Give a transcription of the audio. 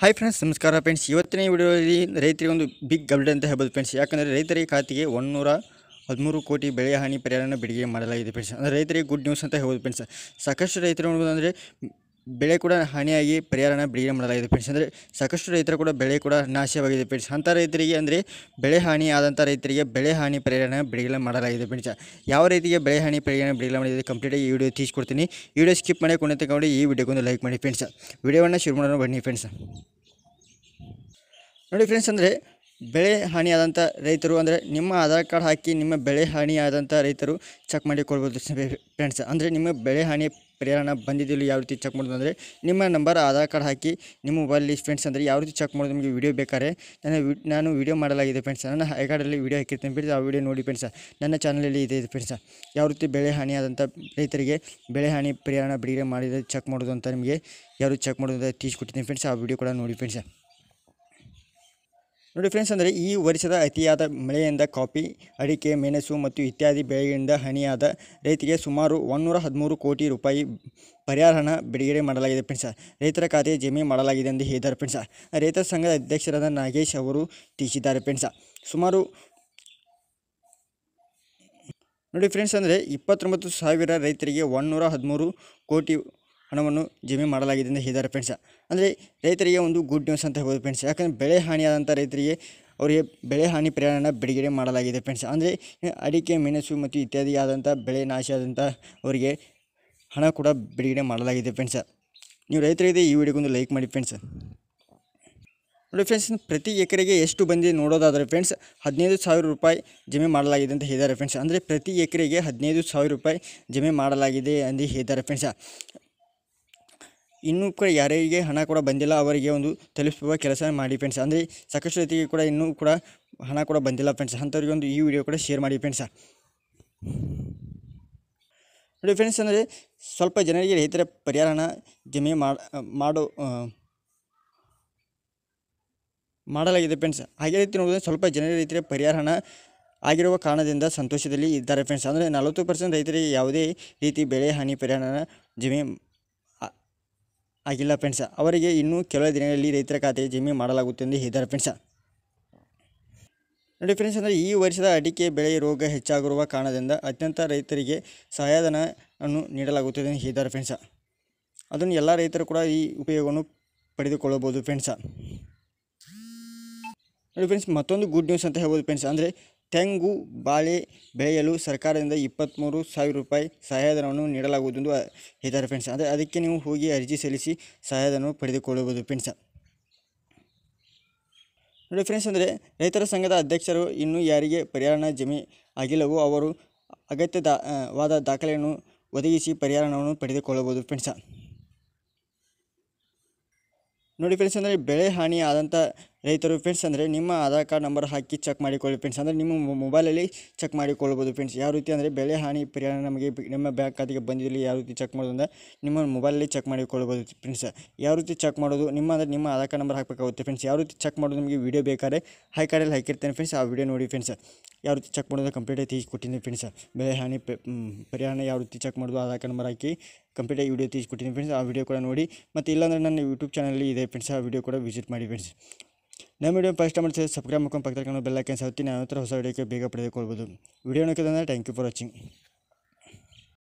hi friends ನಮಸ್ಕಾರ friends ಇವತ್ತಿನ ವಿಡಿಯೋದಲ್ಲಿ ರೈತರಿಗೆ ಒಂದು ಬಿಗ್ ಅಪ್ಡೇಟ್ ಅಂತ ಹೇಳ್ಬೋದು ಫ್ರೆಂಡ್ಸ್ ಯಾಕಂದರೆ ರೈತರಿಗೆ ಖಾತೆಗೆ ಒಂದೂರ ಹದಿಮೂರು ಕೋಟಿ ಬೆಳೆ ಹಾನಿ ಪರಿಹಾರನ ಬಿಡುಗಡೆ ಮಾಡಲಾಗಿದೆ ಫ್ರೆಂಡ್ಸ್ ಅಂದರೆ ರೈತರಿಗೆ ಗುಡ್ ನ್ಯೂಸ್ ಅಂತ ಹೇಳ್ಬೋದು ಫ್ರೆಂಡ್ಸ್ ಸಾಕಷ್ಟು ರೈತರು ನೋಡ್ಬೋದಂದರೆ ಬೆಳೆ ಕೂಡ ಹಾನಿಯಾಗಿ ಪರಿಹಾರನ ಬಿಡುಗಡೆ ಮಾಡಲಾಗಿದೆ ಫ್ರೆಂಡ್ಸ್ ಅಂದರೆ ಸಾಕಷ್ಟು ರೈತರ ಕೂಡ ಬೆಳೆ ಕೂಡ ನಾಶವಾಗಿದೆ ಫ್ರೆಂಡ್ಸ್ ಅಂಥ ರೈತರಿಗೆ ಅಂದರೆ ಬೆಳೆ ಹಾನಿ ಆದಂಥ ರೈತರಿಗೆ ಬೆಳೆ ಹಾನಿ ಪರಿಹಾರನ ಬಿಡುಗಡೆ ಮಾಡಲಾಗಿದೆ ಫ್ರೆಂಡ್ಸ್ ಯಾವ ರೀತಿಗೆ ಬೆಳೆ ಹಾನಿ ಪರಿಹಾರ ಬಿಡುಗಡೆ ಮಾಡಿದೆ ಕಂಪ್ಲೀಟಾಗಿ ಈ ವಿಡಿಯೋ ತಿಳಿಸ್ಕೊಡ್ತೀನಿ ವಿಡಿಯೋ ಸ್ಕಿಪ್ ಮಾಡಿ ಕೊನೆ ತಗೊಂಡು ಈ ವಿಡಿಯೋಗೊಂದು ಲೈಕ್ ಮಾಡಿ ಫ್ರೆಂಡ್ಸ್ ವಿಡಿಯೋವನ್ನು ಶುರು ಮಾಡೋಣ ಬನ್ನಿ ಫ್ರೆಂಡ್ಸ್ ನೋಡಿ ಫ್ರೆಂಡ್ಸ್ ಅಂದರೆ ಬೆಳೆ ಹಾನಿಯಾದಂಥ ರೈತರು ಅಂದರೆ ನಿಮ್ಮ ಆಧಾರ್ ಕಾರ್ಡ್ ಹಾಕಿ ನಿಮ್ಮ ಬೆಳೆ ಹಾನಿಯಾದಂಥ ರೈತರು ಚೆಕ್ ಮಾಡಿಕೊಳ್ಬೋದು ಫ್ರೆಂಡ್ಸ್ ಅಂದರೆ ನಿಮ್ಮ ಬೆಳೆ ಹಾನಿ ಪರಿಹಾರನ ಬಂದಿದ್ದಿಲ್ಲ ಯಾವ ರೀತಿ ಚೆಕ್ ಮಾಡೋದು ಅಂದರೆ ನಿಮ್ಮ ನಂಬರ್ ಆಧಾರ್ ಕಾರ್ಡ್ ಹಾಕಿ ನಿಮ್ಮ ಮೊಬೈಲ್ ಫ್ರೆಂಡ್ಸ್ ಅಂದರೆ ಯಾವ ರೀತಿ ಚೆಕ್ ಮಾಡೋದು ನಿಮಗೆ ವಿಡಿಯೋ ಬೇಕಾದ್ರೆ ನನ್ನ ವಿ ನಾನು ವಿಡಿಯೋ ಮಾಡಲಾಗಿದೆ ಫ್ರೆಂಡ್ಸ್ ನನ್ನ ಐ ಕಾರ್ಡಲ್ಲಿ ವಿಡಿಯೋ ಹಾಕಿರ್ತೀನಿ ಫ್ರೆಂಡ್ಸ್ ಆ ವಿಡಿಯೋ ನೋಡಿ ಫ್ರೆಂಡ್ಸ್ ನನ್ನ ಚಾನಲಲ್ಲಿ ಇದೆ ಫ್ರೆಂಡ್ಸ್ ಯಾವ ರೀತಿ ಬೆಳೆ ಹಾನಿಯಾದಂಥ ರೈತರಿಗೆ ಬೆಳೆ ಹಾನಿ ಪರಿಹಾರನ ಬಿಡುಗಡೆ ಮಾಡಿದರೆ ಚೆಕ್ ಮಾಡೋದು ಅಂತ ನಿಮಗೆ ಯಾವ ರೀತಿ ಚೆಕ್ ಮಾಡೋದು ಅಂತ ತಿಳಿಸ್ಕೊಟ್ಟಿದ್ದೀನಿ ಫ್ರೆಂಡ್ಸ್ ಆ ವಿಡಿಯೋ ಕೂಡ ನೋಡಿ ಫ್ರೆಂಡ್ಸ್ ನೋಡಿ ಫ್ರೆಂಡ್ಸ್ ಅಂದರೆ ಈ ವರ್ಷದ ಅತಿಯಾದ ಮಳೆಯಿಂದ ಕಾಫಿ ಅಡಿಕೆ ಮೆಣಸು ಮತ್ತು ಇತ್ಯಾದಿ ಬೆಳೆಗಳಿಂದ ಹಾನಿಯಾದ ರೈತರಿಗೆ ಸುಮಾರು ಒಂದೂರ ಹದಿಮೂರು ಕೋಟಿ ರೂಪಾಯಿ ಪರಿಹಾರನ ಬಿಡುಗಡೆ ಮಾಡಲಾಗಿದೆ ಫ್ರೆಂಡ್ಸ್ ರೈತರ ಖಾತೆ ಜಮೆ ಮಾಡಲಾಗಿದೆ ಎಂದು ಹೇಳಿದ್ದಾರೆ ಫ್ರೆಂಡ್ಸ್ ರೈತರ ಸಂಘದ ಅಧ್ಯಕ್ಷರಾದ ನಾಗೇಶ್ ಅವರು ತಿಳಿಸಿದ್ದಾರೆ ಫ್ರೆಂಡ್ಸ್ ಸುಮಾರು ನೋಡಿ ಫ್ರೆಂಡ್ಸ್ ಅಂದರೆ ಇಪ್ಪತ್ತೊಂಬತ್ತು ಸಾವಿರ ರೈತರಿಗೆ ಒಂದೂರ ಹದಿಮೂರು ಕೋಟಿ ಹಣವನ್ನು ಜಮೆ ಮಾಡಲಾಗಿದೆ ಎಂದು ಹೇಳಿದ್ದಾರೆ ಫ್ರೆಂಡ್ಸ್ ಅಂದರೆ ರೈತರಿಗೆ ಒಂದು ಗುಡ್ ನ್ಯೂಸ್ ಅಂತ ಹೇಳ್ಬೋದು ಫ್ರೆಂಡ್ಸ್ ಯಾಕಂದರೆ ಬೆಳೆ ಹಾನಿಯಾದಂಥ ರೈತರಿಗೆ ಅವರಿಗೆ ಬೆಳೆ ಹಾನಿ ಪರಿಹಾರನ ಬಿಡುಗಡೆ ಮಾಡಲಾಗಿದೆ ಫ್ರೆಂಡ್ಸ್ ಅಂದರೆ ಅಡಿಕೆ ಮೆಣಸು ಮತ್ತು ಇತ್ಯಾದಿ ಆದಂಥ ಬೆಳೆ ನಾಶ ಆದಂಥ ಅವರಿಗೆ ಹಣ ಕೂಡ ಬಿಡುಗಡೆ ಮಾಡಲಾಗಿದೆ ಫ್ರೆಂಡ್ಸ್ ನೀವು ರೈತರಿಗೆ ಈ ವಿಡಿಯೋಗೊಂದು ಲೈಕ್ ಮಾಡಿ ಫ್ರೆಂಡ್ಸ್ ನೋಡಿ ಫ್ರೆಂಡ್ಸ್ ಪ್ರತಿ ಎಕರೆಗೆ ಎಷ್ಟು ಬಂದಿದೆ ನೋಡೋದಾದರೆ ಫ್ರೆಂಡ್ಸ್ ಹದಿನೈದು ಸಾವಿರ ರೂಪಾಯಿ ಜಮೆ ಮಾಡಲಾಗಿದೆ ಅಂತ ಹೇಳಿದ್ದಾರೆ ಫ್ರೆಂಡ್ಸ್ ಅಂದರೆ ಪ್ರತಿ ಎಕರೆಗೆ ಹದಿನೈದು ಸಾವಿರ ರೂಪಾಯಿ ಜಮೆ ಮಾಡಲಾಗಿದೆ ಎಂದು ಹೇಳಿದ್ದಾರೆ ಫ್ರೆಂಡ್ಸ್ ಇನ್ನೂ ಕೂಡ ಯಾರಿಗೆ ಹಣ ಕೂಡ ಬಂದಿಲ್ಲ ಅವರಿಗೆ ಒಂದು ತಲುಪಿಸುವ ಕೆಲಸ ಮಾಡಿ ಫ್ರೆಂಡ್ಸ್ ಅಂದರೆ ಸಾಕಷ್ಟು ರೈತರಿಗೆ ಕೂಡ ಇನ್ನೂ ಕೂಡ ಹಣ ಕೂಡ ಬಂದಿಲ್ಲ ಫ್ರೆಂಡ್ಸ್ ಅಂಥವ್ರಿಗೆ ಒಂದು ಈ ವಿಡಿಯೋ ಕೂಡ ಶೇರ್ ಮಾಡಿ ಫ್ರೆಂಡ್ಸ್ ನೋಡಿ ಫ್ರೆಂಡ್ಸ್ ಅಂದರೆ ಸ್ವಲ್ಪ ಜನರಿಗೆ ರೈತರ ಪರಿಹಾರನ ಜಮೆ ಮಾಡ ಮಾಡೋ ಆ, ಮಾಡಲಾಗಿದೆ ಫ್ರೆಂಡ್ಸ್ ಹಾಗೆ ರೀತಿ ನೋಡಿದ್ರೆ ಸ್ವಲ್ಪ ಜನರ ರೈತರ ಪರಿಹಾರನ ಆಗಿರುವ ಕಾರಣದಿಂದ ಸಂತೋಷದಲ್ಲಿ ಇದ್ದಾರೆ ಫ್ರೆಂಡ್ಸ್ ಅಂದರೆ ನಲವತ್ತು ಪರ್ಸೆಂಟ್ ರೈತರಿಗೆ ಯಾವುದೇ ರೀತಿ ಬೆಳೆ ಹಾನಿ ಪರಿಹಾರನ ಜಮೆ ಆ- ಆಗಿಲ್ಲ ಫ್ರೆಂಡ್ಸ್ ಅವರಿಗೆ ಇನ್ನೂ ಕೆಲವು ದಿನಗಳಲ್ಲಿ ರೈತರ ಖಾತೆ ಜಮೆ ಮಾಡಲಾಗುತ್ತೆ ಎಂದು ಹೇಳಿದ್ದಾರೆ ಫ್ರೆಂಡ್ಸ್ ನೋಡಿ ಫ್ರೆಂಡ್ಸ್ ಅಂದರೆ ಈ ವರ್ಷದ ಅಡಿಕೆ ಬೆಳೆ ರೋಗ ಹೆಚ್ಚಾಗಿರುವ ಕಾರಣದಿಂದ ಅತ್ಯಂತ ರೈತರಿಗೆ ಸಹಾಯಧನ ಅನ್ನು ನೀಡಲಾಗುತ್ತದೆ ಎಂದು ಹೇಳಿದ್ದಾರೆ ಫ್ರೆಂಡ್ಸ್ ಅದನ್ನು ಎಲ್ಲ ರೈತರು ಕೂಡ ಈ ಉಪಯೋಗವನ್ನು ಪಡೆದುಕೊಳ್ಳಬಹುದು ಫ್ರೆಂಡ್ಸ್ ನೋಡಿ ಫ್ರೆಂಡ್ಸ್ ಮತ್ತೊಂದು ಗುಡ್ ನ್ಯೂಸ್ ಅಂತ ಹೇಳ್ಬೋದು ಫ್ರೆಂಡ್ಸ್ ಅಂದರೆ ತೆಂಗು ಬಾಳೆ ಬೆಳೆಯಲು ಸರ್ಕಾರದಿಂದ ಇಪ್ಪತ್ತ್ಮೂರು ಸಾವಿರ ರೂಪಾಯಿ ಸಹಾಯಧನವನ್ನು ನೀಡಲಾಗುವುದು ಎಂದು ಹೇಳಿದ್ದಾರೆ ಫ್ರೆಂಡ್ಸ್ ಅಂದರೆ ಅದಕ್ಕೆ ನೀವು ಹೋಗಿ ಅರ್ಜಿ ಸಲ್ಲಿಸಿ ಸಹಾಯಧನವನ್ನು ಪಡೆದುಕೊಳ್ಳಬಹುದು ಫ್ರೆಂಡ್ಸ್ ನೋಡಿ ಫ್ರೆಂಡ್ಸ್ ಅಂದರೆ ರೈತರ ಸಂಘದ ಅಧ್ಯಕ್ಷರು ಇನ್ನೂ ಯಾರಿಗೆ ಪರಿಹಾರನ ಜಮೆ ಆಗಿಲ್ಲವೋ ಅವರು ಅಗತ್ಯ ದಾ ಆ, ವಾದ ದಾಖಲೆಯನ್ನು ಒದಗಿಸಿ ಪರಿಹಾರವನ್ನು ಪಡೆದುಕೊಳ್ಳಬಹುದು ಫ್ರೆಂಡ್ಸ್ ನೋಡಿ ಫ್ರೆಂಡ್ಸ್ ಅಂದರೆ ಬೆಳೆ ಹಾನಿ ಆದಂಥ ರೈತರು ಫ್ರೆಂಡ್ಸ್ ಅಂದರೆ ನಿಮ್ಮ ಆಧಾರ್ ಕಾರ್ಡ್ ನಂಬರ್ ಹಾಕಿ ಚೆಕ್ ಮಾಡಿಕೊಳ್ಳಿ ಫ್ರೆಂಡ್ಸ್ ಅಂದರೆ ನಿಮ್ಮ ಮೊ- ಮೊಬೈಲಲ್ಲಿ ಚೆಕ್ ಮಾಡಿಕೊಳ್ಬೋದು ಫ್ರೆಂಡ್ಸ್ ಯಾವ ರೀತಿ ಅಂದರೆ ಬೆಳೆ ಹಾನಿ ಪರಿಹಾರ ನಮಗೆ ಬಿ- ನಮ್ಮ ಬ್ಯಾಂಕ್ ಖಾತೆಗೆ ಬಂದಿರಲಿ ಯಾವ ರೀತಿ ಚೆಕ್ ಮಾಡೋದು ಅಂದರೆ ನಿಮ್ಮ ಮೊಬೈಲಲ್ಲಿ ಚೆಕ್ ಮಾಡಿಕೊಳ್ಬೋದು ಫ್ರೆಂಡ್ಸ್ ಯಾವ ರೀತಿ ಚೆಕ್ ಮಾಡೋದು ನಿಮ್ಮ ಅಂದರೆ ನಿಮ್ಮ ಆಧಾರ್ ಕಾರ್ಡ್ ನಂಬರ್ ಹಾಕಬೇಕಾಗುತ್ತೆ ಫ್ರೆಂಡ್ಸ್ ಯಾವ ರೀತಿ ಚೆಕ್ ಮಾಡೋದು ನಿಮಗೆ ವೀಡಿಯೋ ಬೇಕಾದ್ರೆ ಹೈ ಕಾರ್ಡಲ್ಲಿ ಹಾಕಿರ್ತೇನೆ ಫ್ರೆಂಡ್ಸ್ ಆ ವಿಡಿಯೋ ನೋಡಿ ಫ್ರೆಂಡ್ಸ್ ಯಾವ ರೀತಿ ಚೆಕ್ ಮಾಡೋದು ಕಂಪ್ಲೀಟಾಗಿ ತಿಳಿಸ್ಕೊಟ್ಟಿದ್ದೀನಿ ಫ್ರೆಂಡ್ಸ್ ಬೆಳೆ ಹಾನಿ ಪ ಮ್, ಪರಿಹಾರನ ಯಾವ ರೀತಿ ಚೆಕ್ ಮಾಡೋದು ಆಧಾರ್ ಕಾರ್ಡ್ ನಂಬರ್ ಹಾಕಿ ಕಂಪ್ಲೀಟಾಗಿ ವಿಡಿಯೋ ತಿಳಿಸ್ಕೊಟ್ಟಿದ್ದೀನಿ ಫ್ರೆಂಡ್ಸ್ ಆ ವಿಡಿಯೋ ಕೂಡ ನೋಡಿ ಮತ್ತು ಇಲ್ಲಾಂದರೆ ನನ್ನ ಯೂಟ್ಯೂಬ್ ಚಾನಲಲ್ಲಿ ಇದೆ ಫ್ರೆಂಡ್ಸ್ ಆ ವಿಡಿಯೋ ಕೂಡ ವಿಸಿಟ್ ಮಾಡಿ ಫ್ರೆಂಡ್ಸ್ ನಮ್ಮ ವಿಡಿಯೋ ಫಸ್ಟ್ ಟೈಮ್ ಮಾಡಿ ಸಬ್ಸ್ಕ್ರೈಬ್ ಮಾಡ್ಕೊಂಡು ಪಕ್ಕದಲ್ಲಿ ಬೆಲ್ ಹಾಕಿ ಸೌತಿ ನಾನು ಹತ್ರ ಹೊಸ ವಿಡಿಯೋಕ್ಕೆ ಬೇಗ ಪಡೆದುಕೊಳ್ಬೋದು ವಿಡಿಯೋ ನೋಡಿದ್ರೆ ಥ್ಯಾಂಕ್ ಯು ಫಾರ್ ವಾಚಿಂಗ್